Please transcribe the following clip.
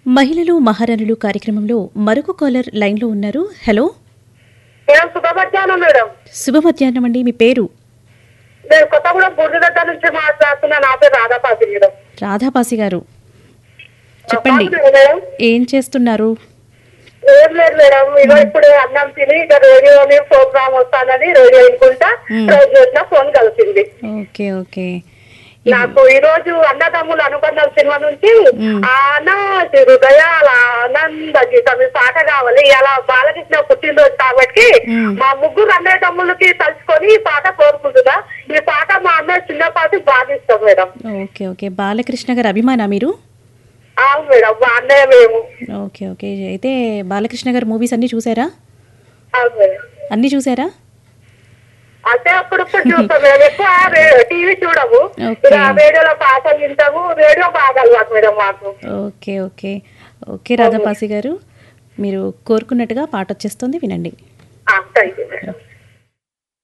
మహిళలు మహారాణులు కార్యక్రమంలో మరొక కాలర్ లైన్లో ఉన్నారు హలో మేడం శుభ మధ్యాహ్నం మేడం శుభ మధ్యాహ్నం అండి మీ పేరు నేను కొత్తగూడెం బుర్రి దగ్గర నుంచి మాట్లాడుతున్నా నా పేరు రాధాపాసి మేడం రాధాపాసి గారు చెప్పండి బాగున్నారా మేడం ఏం చేస్తున్నారు ఏం లేదు మేడం ఇగో ఇప్పుడు అన్నం తిని ఇక రేడియోని ప్రోగ్రామ్ వస్తానని రేడియో వినుకుంటా మ్మ్. రోజు వచ్చిన ఫోన్ కలిసింది ఓకే ఓకే నాకు ఈ రోజు అన్నదమ్ముల అనుబంధం సినిమా నుంచి మ్మ్. ఆనాటి హృదయాల ఆనంద గీతం ఈ పాట కావాలి ఇలా బాలకృష్ణ పుట్టినరోజు కాబట్టి మ్మ్. మా ముగ్గురు అన్నదమ్ములకి తలుచుకొని ఈ పాట కోరుకుంటున్నా ఈ పాట మా అన్నయ్య చిన్నపాటి బాగా ఇష్టం మేడం ఓకే ఓకే బాలకృష్ణ గారు అభిమాన మీరు అవును మేడం మా అన్నయ్య మేము ఓకే ఓకే అయితే బాలకృష్ణ గారు మూవీస్ అన్నీ చూసారా అవును మేడం అన్నీ చూసారా అంటే అప్పుడప్పుడు చూస్తాం మేము ఎక్కువ రే- టీవీ చూడము ఓకే. ఇక రేడియోలో పాటలు వింటాము రేడియో బాగా అలవాటు మేడం మాకు ఓకే ఓకే ఓకే రాధాపాసి గారు మీరు కోరుకున్నట్టుగా పాట వచ్చేస్తుంది వినండి థ్యాంక్ యూ మేడం